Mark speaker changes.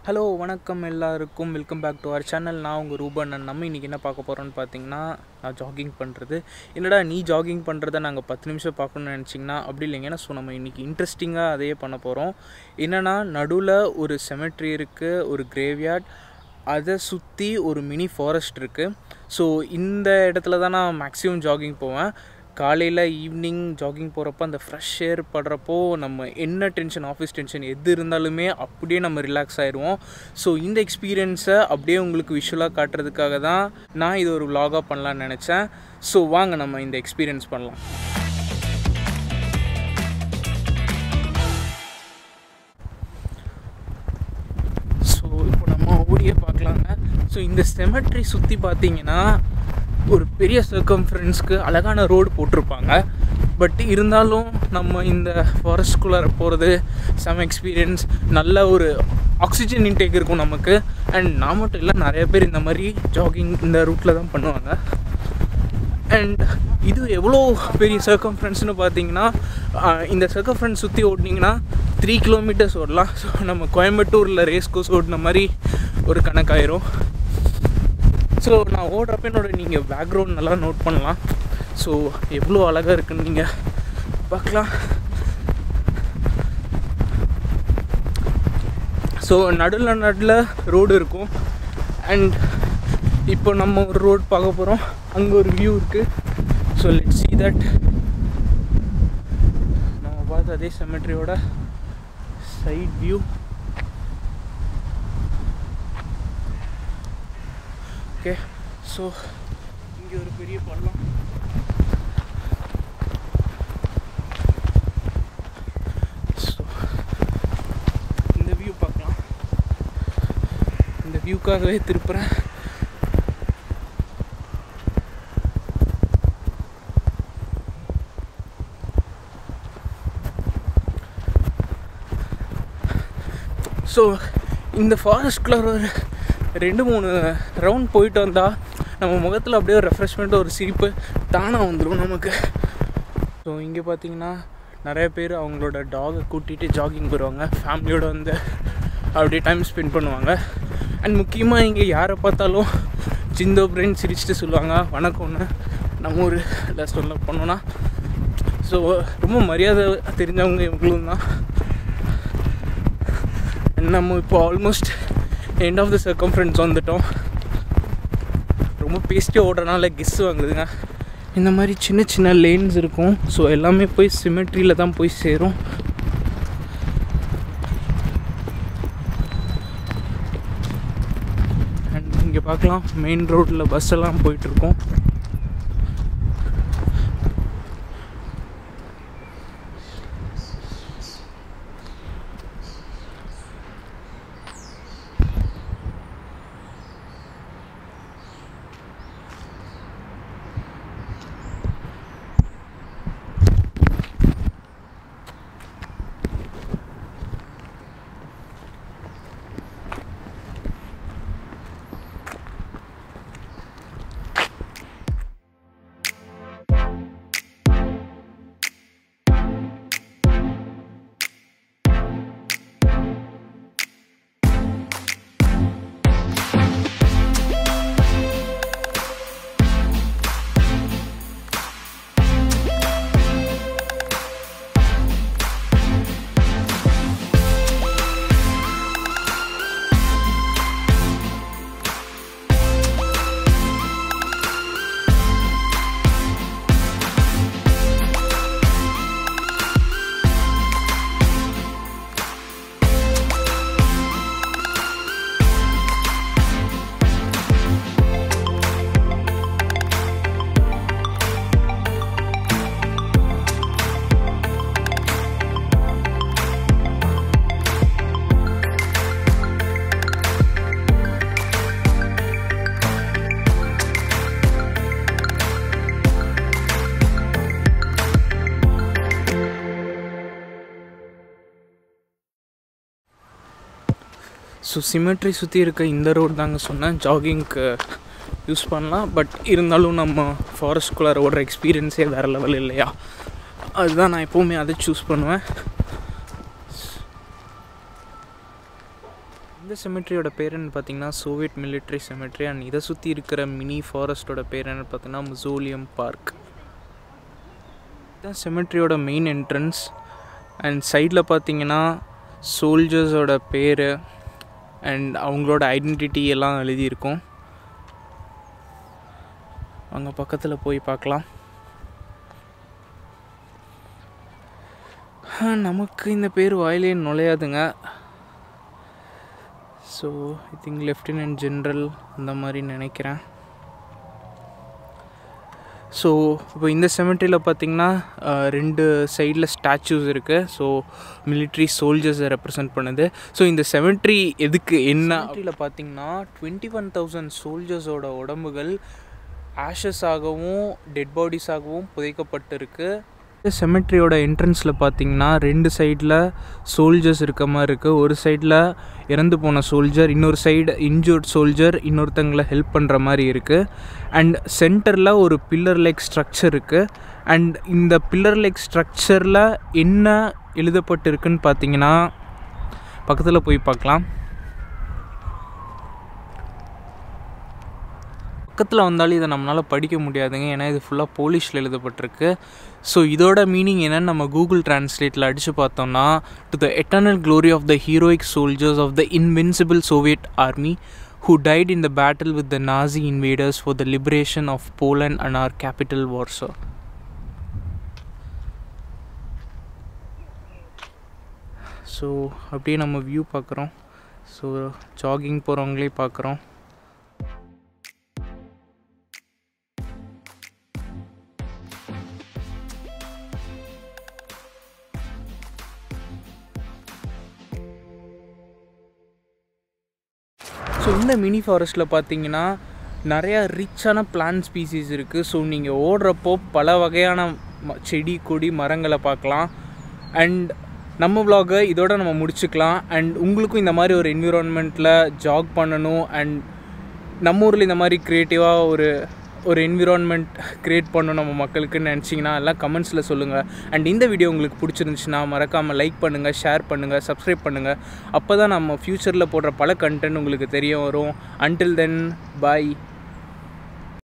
Speaker 1: Hello வணக்கம் எல்லாருக்கும் welcome back to our channel நான் உங்கள் ரூபன் and நம்ம இன்றைக்கி என்ன பார்க்க போகிறோன்னு பார்த்தீங்கன்னா நான் ஜாகிங் பண்ணுறது என்னடா நீ ஜாகிங் பண்ணுறத நாங்கள் பத்து நிமிஷம் பார்க்கணும்னு நினச்சிங்கன்னா அப்படி இல்லைங்க ஸோ நம்ம இன்றைக்கி இன்ட்ரெஸ்டிங்காக அதையே பண்ண போகிறோம் என்னென்னா நடுவில் ஒரு செமெட்ரி இருக்குது ஒரு கிரேவ்யார்ட் அதை சுற்றி ஒரு மினி ஃபாரஸ்ட் இருக்குது ஸோ இந்த இடத்துல தான் நான் மேக்ஸிமம் ஜாகிங் போவேன் காலையில் ஈவினிங் ஜாகிங் போகிறப்ப அந்த ஃப்ரெஷ் ஏர் படுறப்போ நம்ம என்ன டென்ஷன் ஆஃபீஸ் டென்ஷன் எது இருந்தாலுமே அப்படியே நம்ம ரிலாக்ஸ் ஆயிடுவோம் ஸோ இந்த எக்ஸ்பீரியன்ஸை அப்படியே உங்களுக்கு விஷுவலாக காட்டுறதுக்காக தான் நான் இது ஒரு vlog-ஆ பண்ணலான்னு நினச்சேன் ஸோ வாங்க நம்ம இந்த எக்ஸ்பீரியன்ஸ் பண்ணலாம் ஸோ இப்போ நம்ம ஓடியே பார்க்கலாங்க ஸோ இந்த செமெட்ரி சுற்றி பார்த்தீங்கன்னா ஒரு பெரிய சர்க்கம்ஃபரன்ஸ்க்கு அழகான ரோடு போட்டிருப்பாங்க பட் இருந்தாலும் நம்ம இந்த ஃபாரஸ்ட்குள்ளார போகிறது செம எக்ஸ்பீரியன்ஸ் நல்ல ஒரு ஆக்சிஜன் இன்டேக் இருக்கும் நமக்கு அண்ட் நான் மட்டும் இல்லை நிறைய பேர் இந்த மாதிரி ஜாகிங் இந்த ரூட்டில் தான் பண்ணுவாங்க அண்ட் இது எவ்வளோ பெரிய சர்க்கம்ஃபரன்ஸ்னு பார்த்தீங்கன்னா ஆஹ், இந்த சர்க்கம்ஃபரன்ஸ் சுற்றி ஓடினீங்கன்னா த்ரீ கிலோமீட்டர்ஸ் ஓடலாம் ஸோ நம்ம கோயம்புத்தூரில் ரேஸ் கோர்ஸ் ஓடின மாதிரி ஒரு கணக்காயிரும் ஸோ நான் ஓடுறப்ப என்னோட நீங்கள் பேக்ரவுண்ட் நல்லா நோட் பண்ணலாம் ஸோ எவ்வளோ அழகாக இருக்குன்னு நீங்கள் பார்க்கலாம் ஸோ நடுவில் நடுவில் ரோடு இருக்கும் அண்ட் இப்போ நம்ம ஒரு ரோடு பார்க்க போகிறோம் அங்கே ஒரு வியூ இருக்குது ஸோ லெட் see தட் நம்ம பார்த்த அதே செமெட்ரியோட சைட் வியூ ஓகே ஸோ இங்கே ஒரு பெரிய பள்ளம் ஸோ இந்த வியூ பார்க்கலாம் இந்த வியூக்காகவே திருப்புறேன் ஸோ இந்த ஃபாரஸ்ட்குள்ளே ஒரு ரெண்டு மூணு ரவுண்ட் போயிட்டு வந்தால் நம்ம முகத்தில் அப்படியே ஒரு ரெஃப்ரெஷ்மெண்ட் ஒரு சிரிப்பு தானாக வந்துடும் நமக்கு ஸோ இங்கே பார்த்தீங்கன்னா நிறைய பேர் அவங்களோட டாகை கூட்டிகிட்டு ஜாகிங் போயிடுவாங்க ஃபேமிலியோட வந்து அப்படியே டைம் ஸ்பெண்ட் பண்ணுவாங்க அண்ட் முக்கியமாக இங்கே யாரை பார்த்தாலும் சிந்தோ பிரெயின் சிரிச்சுட்டு சொல்லுவாங்க வணக்கம்னு நம்ம ஒரு ரெஸ்டாரண்ட்டில் பண்ணோன்னா ஸோ ரொம்ப மரியாதை தெரிஞ்சவங்க இவங்களும் தான் நம்ம இப்போ almost end of the circumference வந்துட்டோம் ரொம்ப பேஸ்ட்டே ஓடுறனால கெஸ் வாங்குதுங்க இந்த மாதிரி சின்ன சின்ன லேன்ஸ் இருக்கும் ஸோ எல்லாமே போய் சிமெட்ரியில் தான் போய் சேரும் அண்ட் இங்கே பார்க்கலாம் மெயின் ரோட்டில் பஸ் எல்லாம் போயிட்டுருக்கோம் ஸோ சிமெட்ரி சுற்றி இருக்க இந்த ரோடு தாங்க சொன்னேன் ஜாகிங்க்கு யூஸ் பண்ணலாம் பட் இருந்தாலும் நம்ம ஃபாரஸ்ட்குள்ளார ஓடுற எக்ஸ்பீரியன்ஸே வேறு லெவல் இல்லையா அதுதான் நான் எப்போவுமே அதை சூஸ் பண்ணுவேன் இந்த செமெட்ரியோட பேர் என்ன பார்த்தீங்கன்னா சோவியட் மிலிட்ரி செமெட்ரி அண்ட் இதை சுற்றி இருக்கிற மினி ஃபாரஸ்ட்டோட பேர் என்ன பார்த்தீங்கன்னா முசோலியம் பார்க் இதுதான் செமெட்ரியோட மெயின் என்ட்ரன்ஸ் அண்ட் சைடில் பார்த்தீங்கன்னா சோல்ஜர்ஸோட பேர் அண்ட் அவங்களோட ஐடென்டிட்டி எல்லாம் எழுதியிருக்கும் அங்கே பக்கத்தில் போய் பார்க்கலாம் நமக்கு இந்த பேர் வாயிலே நுழையாதுங்க so I think lieutenant general அந்த மாதிரி நினைக்கிறேன் ஸோ இப்போ இந்த செமெட்ரியில் பார்த்தீங்கன்னா ரெண்டு சைடில் ஸ்டாச்சூஸ் இருக்குது ஸோ மிலிட்ரி சோல்ஜர்ஸை ரெப்ரசன்ட் பண்ணுது ஸோ இந்த செமெட்ரி எதுக்கு என்ன செமெட்ரியில் பார்த்தீங்கன்னா டுவெண்ட்டி ஒன் தௌசண்ட் சோல்ஜர்ஸோட உடம்புகள் ஆஷஸாகவும் டெட் பாடிஸாகவும் புதைக்கப்பட்டிருக்கு செமெட்ரியோட என்ட்ரன்ஸில் பார்த்தீங்கன்னா ரெண்டு சைடில் சோல்ஜர்ஸ் இருக்க மாதிரி இருக்குது ஒரு சைடில் இறந்து போன சோல்ஜர் இன்னொரு சைடு இன்ஜூர்ட் சோல்ஜர் இன்னொருத்தங்களை ஹெல்ப் பண்ணுற மாதிரி இருக்குது அண்ட் சென்டரில் ஒரு பில்லர் லைக் ஸ்ட்ரக்சர் இருக்குது அண்ட் இந்த பில்லர் லைக் ஸ்ட்ரக்சரில் என்ன எழுதப்பட்டிருக்குன்னு பார்த்தீங்கன்னா பக்கத்தில் போய் பார்க்கலாம் பக்கத்தில் வந்தாலும் இதை நம்மளால் படிக்க முடியாதுங்க ஏன்னா இது ஃபுல்லாக போலிஷில் எழுதப்பட்டிருக்கு ஸோ இதோட மீனிங் என்னன்னு நம்ம கூகுள் டிரான்ஸ்லேட்டில் அடித்து பார்த்தோம்னா to the eternal glory of the heroic soldiers of the invincible Soviet army who died in the battle with the Nazi invaders for the liberation of Poland and our capital Warsaw. So அப்படியே நம்ம view பார்க்குறோம் so jogging போகிறவங்களே பார்க்குறோம் so இந்த mini ஃபாரஸ்ட்டில் பார்த்தீங்கன்னா நிறையா ரிச்சான plant species இருக்குது so நீங்கள் ஓடுறப்போ பல வகையான ம- செடி கொடி மரங்களை பார்க்கலாம் அண்ட் நம்ம vlog-அ இதோட நம்ம முடிச்சுக்கலாம் அண்ட் உங்களுக்கும் இந்த மாதிரி ஒரு என்விரான்மெண்ட்டில் ஜாக் பண்ணணும் அண்ட் நம்ம ஊரில் இந்த மாதிரி க்ரியேட்டிவாக ஒரு ஒரு என்விரான்மெண்ட் க்ரியேட் பண்ணணும் நம்ம மக்களுக்குன்னு நினச்சிங்கன்னா எல்லாம் கமெண்ட்ஸில் சொல்லுங்கள் அண்ட் இந்த வீடியோ உங்களுக்கு பிடிச்சிருந்துச்சுன்னா மறக்காமல் லைக் பண்ணுங்கள் ஷேர் பண்ணுங்கள் சப்ஸ்கிரைப் பண்ணுங்கள் அப்போ தான் நம்ம ஃப்யூச்சரில் போடுற பல கண்டென்ட் உங்களுக்கு தெரிய வரும் அன்டில் தென் பாய்